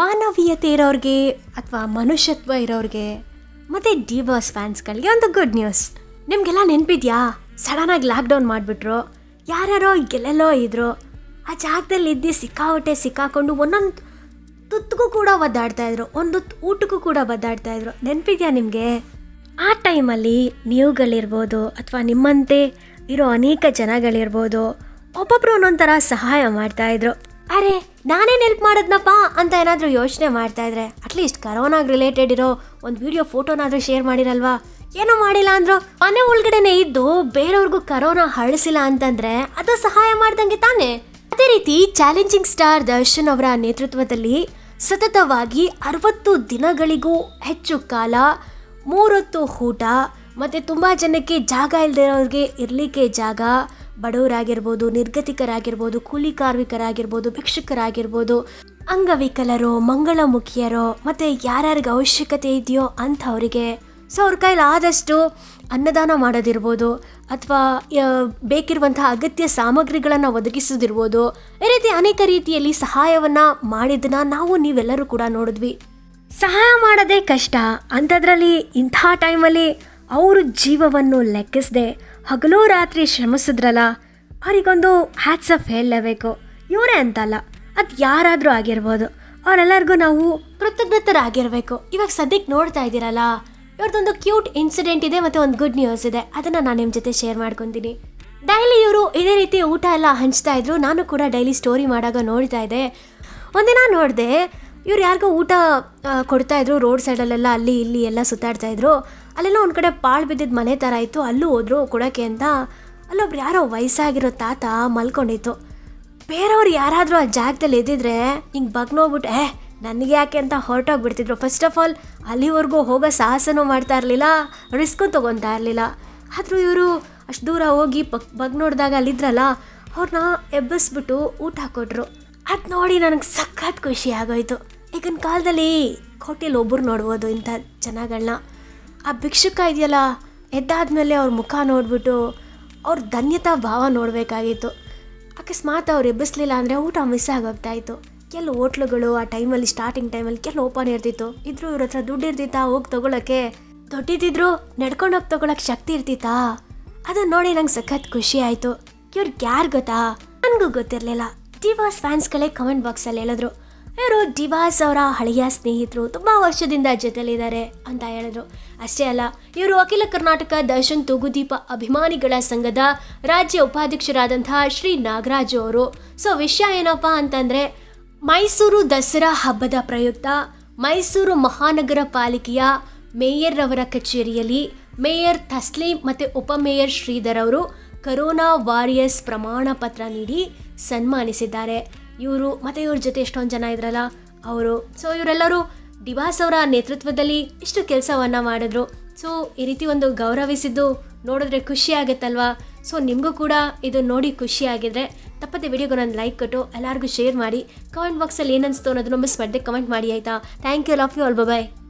ಮಾನವೀಯತೆ ಇರೋರಿಗೆ ಅಥವಾ ಮನುಷ್ಯತ್ವ ಇರೋರಿಗೆ ಮತ್ತು ಡಿ ಬಾಸ್ ಫ್ಯಾನ್ಸ್ಗಳಿಗೆ ಒಂದು ಗುಡ್ ನ್ಯೂಸ್ ನಿಮಗೆಲ್ಲ ನೆನಪಿದ್ಯಾ ಸಡನ್ನಾಗಿ ಲಾಕ್ಡೌನ್ ಮಾಡಿಬಿಟ್ರು ಯಾರ್ಯಾರೋ ಎಲ್ಲೆಲ್ಲೋ ಇದ್ರು ಆ ಜಾಗದಲ್ಲಿ ಇದ್ದು ಸಿಕ್ಕಾಪಟ್ಟೆ ಸಿಕ್ಕಾಕೊಂಡು ಒಂದೊಂದು ತುತ್ತಿಗೂ ಕೂಡ ಒದ್ದಾಡ್ತಾ ಇದ್ರು ಒಂದು ಊಟಕ್ಕೂ ಕೂಡ ಒದ್ದಾಡ್ತಾ ಇದ್ರು ನೆನಪಿದ್ಯಾ ನಿಮಗೆ ಆ ಟೈಮಲ್ಲಿ ನೀವುಗಳಿರ್ಬೋದು ಅಥವಾ ನಿಮ್ಮಂತೆ ಇರೋ ಅನೇಕ ಜನಗಳಿರ್ಬೋದು ಒಬ್ಬೊಬ್ರು ಒಂದೊಂಥರ ಸಹಾಯ ಮಾಡ್ತಾ ಇದ್ರು ಅರೆ ನಾನೇನು ಹೆಲ್ಪ್ ಮಾಡಿದ್ನಪ್ಪ ಅಂತ ಏನಾದರೂ ಯೋಚನೆ ಮಾಡ್ತಾ ಇದ್ರೆ ಅಟ್ಲೀಸ್ಟ್ ಕರೋನಾಗ್ ರಿಲೇಟೆಡ್ ಇರೋ ಒಂದು ವಿಡಿಯೋ ಫೋಟೋನಾದರೂ ಶೇರ್ ಮಾಡಿರಲ್ವಾ ಏನೂ ಮಾಡಿಲ್ಲ ಅಂದ್ರು ಮನೆ ಒಳಗಡೆನೆ ಇದ್ದು ಬೇರೆಯವ್ರಿಗೂ ಕರೋನಾ ಹರಡಿಸಿಲ್ಲ ಅಂತಂದ್ರೆ ಅದು ಸಹಾಯ ಮಾಡ್ದಂಗೆ ತಾನೇ ಅದೇ ರೀತಿ ಚಾಲೆಂಜಿಂಗ್ ಸ್ಟಾರ್ ದರ್ಶನ್ ಅವರ ನೇತೃತ್ವದಲ್ಲಿ ಸತತವಾಗಿ ಅರವತ್ತು ದಿನಗಳಿಗೂ ಹೆಚ್ಚು ಕಾಲ ಮೂರೊತ್ತು ಊಟ ಮತ್ತು ತುಂಬ ಜನಕ್ಕೆ ಜಾಗ ಇಲ್ಲದೆ ಇರೋರಿಗೆ ಇರಲಿಕ್ಕೆ ಜಾಗ ಬಡವರಾಗಿರ್ಬೋದು ನಿರ್ಗತಿಕರಾಗಿರ್ಬೋದು ಕೂಲಿ ಕಾರ್ಮಿಕರಾಗಿರ್ಬೋದು ಭಿಕ್ಷುಕರಾಗಿರ್ಬೋದು ಅಂಗವಿಕಲರು ಮಂಗಳಮುಖಿಯರು ಮತ್ತು ಯಾರ್ಯಾರಿಗೆ ಅವಶ್ಯಕತೆ ಇದೆಯೋ ಅಂಥವರಿಗೆ ಸೊ ಅವ್ರ ಕೈಲಿ ಆದಷ್ಟು ಅನ್ನದಾನ ಮಾಡೋದಿರ್ಬೋದು ಅಥವಾ ಬೇಕಿರುವಂತಹ ಅಗತ್ಯ ಸಾಮಗ್ರಿಗಳನ್ನು ಒದಗಿಸೋದಿರ್ಬೋದು ಈ ರೀತಿ ಅನೇಕ ರೀತಿಯಲ್ಲಿ ಸಹಾಯವನ್ನು ಮಾಡಿದ್ದನ್ನ ನಾವು ನೀವೆಲ್ಲರೂ ಕೂಡ ನೋಡಿದ್ವಿ ಸಹಾಯ ಮಾಡೋದೇ ಕಷ್ಟ ಅಂಥದ್ರಲ್ಲಿ ಇಂಥ ಟೈಮಲ್ಲಿ ಅವರು ಜೀವವನ್ನು ಲೆಕ್ಕಿಸದೆ ಹಗಲು ರಾತ್ರಿ ಶ್ರಮಿಸಿದ್ರಲ್ಲ ಅವರಿಗೊಂದು ಹ್ಯಾಟ್ಸ್ ಆಫ್ ಹೇಳಲೇಬೇಕು ಇವರೇ ಅಂತಲ್ಲ ಅದು ಯಾರಾದರೂ ಆಗಿರ್ಬೋದು ಅವರೆಲ್ಲರಿಗೂ ನಾವು ಕೃತಜ್ಞತರಾಗಿರಬೇಕು ಇವಾಗ ಸದ್ಯಕ್ಕೆ ನೋಡ್ತಾ ಇದ್ದೀರಲ್ಲ ಇವ್ರದ್ದೊಂದು ಕ್ಯೂಟ್ ಇನ್ಸಿಡೆಂಟ್ ಇದೆ ಮತ್ತು ಒಂದು ಗುಡ್ ನ್ಯೂಸ್ ಇದೆ ಅದನ್ನು ನಾನು ನಿಮ್ಮ ಜೊತೆ ಶೇರ್ ಮಾಡ್ಕೊತೀನಿ ಡೈಲಿ ಇವರು ಇದೇ ರೀತಿ ಊಟ ಎಲ್ಲ ಹಂಚ್ತಾ ಇದ್ರು ನಾನು ಕೂಡ ಡೈಲಿ ಸ್ಟೋರಿ ಮಾಡಾಗ ನೋಡ್ತಾ ಇದ್ದೆ ಒಂದಿನ ನೋಡಿದೆ ಇವ್ರು ಯಾರಿಗೋ ಊಟ ಆ, ಕೊಡ್ತಾ ಇದ್ರು ರೋಡ್ ಸೈಡಲ್ಲೆಲ್ಲ ಅಲ್ಲಿ ಇಲ್ಲಿ ಎಲ್ಲ ಸುತ್ತಾಡ್ತಾ ಇದ್ರು ಅಲ್ಲೆಲ್ಲ ಒಂದು ಕಡೆ ಪಾಳು ಬಿದ್ದಿದ್ದ ಮನೆ ಥರ ಇತ್ತು ಅಲ್ಲೂ ಹೋದ್ರು ಕೊಡೋಕ್ಕೆ ಅಂತ ಅಲ್ಲೊಬ್ರು ಯಾರೋ ವಯಸ್ಸಾಗಿರೋ ತಾತ ಮಲ್ಕೊಂಡಿತ್ತು ಬೇರೆಯವ್ರು ಯಾರಾದರೂ ಆ ಜಾಗದಲ್ಲಿ ಎದ್ದಿದ್ರೆ ಹಿಂಗೆ ಬಗ್ನೋಗ್ಬಿಟ್ಟು ಏ ನನಗೆ ಯಾಕೆ ಅಂತ ಹೊರಟೋಗ್ಬಿಡ್ತಿದ್ರು ಫಸ್ಟ್ ಆಫ್ ಆಲ್ ಅಲ್ಲಿವರೆಗೂ ಹೋಗೋ ಸಾಹಸನೂ ಮಾಡ್ತಾ ಇರಲಿಲ್ಲ ರಿಸ್ಕು ತೊಗೊತಾ ಇರಲಿಲ್ಲ ಆದರೂ ಇವರು ಅಷ್ಟು ದೂರ ಹೋಗಿ ಬಗ್ ಬಗ್ ನೋಡಿದಾಗ ಅಲ್ಲಿದ್ರಲ್ಲ ಅವ್ರನ್ನ ಎಬ್ಬಿಸ್ಬಿಟ್ಟು ಊಟ ಕೊಟ್ಟರು ಅದು ನೋಡಿ ನನಗೆ ಸಖತ್ ಖುಷಿ ಆಗೋಯ್ತು ಈಗಿನ ಕಾಲದಲ್ಲಿ ಕೋಟಿಲಿ ಒಬ್ಬರು ನೋಡ್ಬೋದು ಇಂಥ ಜನಗಳನ್ನ ಆ ಭಿಕ್ಷುಕ ಇದೆಯಲ್ಲ ಎದ್ದಾದ್ಮೇಲೆ ಅವ್ರ ಮುಖ ನೋಡ್ಬಿಟ್ಟು ಅವ್ರ ಧನ್ಯತಾ ಭಾವ ನೋಡಬೇಕಾಗಿತ್ತು ಅಕಸ್ಮಾತ್ ಅವ್ರು ಎಬ್ಬಿಸ್ಲಿಲ್ಲ ಅಂದರೆ ಊಟ ಮಿಸ್ ಆಗೋಗ್ತಾ ಇತ್ತು ಕೆಲವು ಹೋಟ್ಲುಗಳು ಆ ಟೈಮಲ್ಲಿ ಸ್ಟಾರ್ಟಿಂಗ್ ಟೈಮಲ್ಲಿ ಕೆಲವು ಓಪನ್ ಇರ್ತಿತ್ತು ಇದ್ರು ಇವ್ರ ಹತ್ರ ದುಡ್ಡು ಇರ್ತಿತ್ತಾ ಹೋಗಿ ತಗೊಳಕ್ಕೆ ದೊಡ್ಡಿದ್ರು ನಡ್ಕೊಂಡು ಹೋಗಿ ತಗೊಳಕ್ಕೆ ಶಕ್ತಿ ಇರ್ತಿತ್ತಾ ಅದನ್ನ ನೋಡಿ ನಂಗೆ ಸಖತ್ ಖುಷಿ ಆಯಿತು ಇವ್ರಿಗೆ ಯಾರು ಗೊತ್ತಾ ನನಗೂ ಗೊತ್ತಿರಲಿಲ್ಲ ಡಿವಾಸ್ ಫ್ಯಾನ್ಸ್ಗಳೇ ಕಮೆಂಟ್ ಬಾಕ್ಸಲ್ಲಿ ಹೇಳಿದ್ರು ಇವರು ಡಿವಾಸ್ ಅವರ ಹಳೆಯ ಸ್ನೇಹಿತರು ತುಂಬ ವರ್ಷದಿಂದ ಜೊತೆಲಿದ್ದಾರೆ ಅಂತ ಹೇಳಿದ್ರು ಅಷ್ಟೇ ಅಲ್ಲ ಇವರು ಅಖಿಲ ಕರ್ನಾಟಕ ದರ್ಶನ್ ತೂಗುದೀಪ ಅಭಿಮಾನಿಗಳ ಸಂಘದ ರಾಜ್ಯ ಉಪಾಧ್ಯಕ್ಷರಾದಂತಹ ಶ್ರೀ ನಾಗರಾಜು ಅವರು ಸೊ ವಿಷಯ ಏನಪ್ಪ ಅಂತಂದರೆ ಮೈಸೂರು ದಸರಾ ಹಬ್ಬದ ಪ್ರಯುಕ್ತ ಮೈಸೂರು ಮಹಾನಗರ ಪಾಲಿಕೆಯ ಮೇಯರ್ ಅವರ ಕಚೇರಿಯಲ್ಲಿ ಮೇಯರ್ ತಸ್ಲೀಂ ಮತ್ತು ಉಪಮೇಯರ್ ಶ್ರೀಧರ್ ಅವರು ಕರೋನಾ ವಾರಿಯರ್ಸ್ ಪ್ರಮಾಣ ಪತ್ರ ನೀಡಿ ಸನ್ಮಾನಿಸಿದ್ದಾರೆ ಇವರು ಮತ್ತು ಇವ್ರ ಜೊತೆ ಎಷ್ಟೊಂದು ಜನ ಇದ್ರಲ್ಲ ಅವರು ಸೊ ಇವರೆಲ್ಲರೂ ಡಿವಾಸ್ ಅವರ ನೇತೃತ್ವದಲ್ಲಿ ಇಷ್ಟು ಕೆಲಸವನ್ನು ಮಾಡಿದ್ರು ಸೊ ಈ ರೀತಿ ಒಂದು ಗೌರವಿಸಿದ್ದು ನೋಡಿದ್ರೆ ಖುಷಿ ಆಗುತ್ತಲ್ವಾ ಸೊ ನಿಮಗೂ ಕೂಡ ಇದು ನೋಡಿ ಖುಷಿ ಆಗಿದ್ರೆ ತಪ್ಪದೆ ವಿಡಿಯೋಗೆ ಒಂದು ಲೈಕ್ ಕೊಟ್ಟು ಎಲ್ಲರಿಗೂ ಶೇರ್ ಮಾಡಿ ಕಮೆಂಟ್ ಬಾಕ್ಸಲ್ಲಿ ಏನನ್ನಿಸ್ತು ಅನ್ನೋದನ್ನು ಮಿಸ್ ಮಾಡದೆ ಕಮೆಂಟ್ ಮಾಡಿ ಆಯಿತಾ thank you love you all bye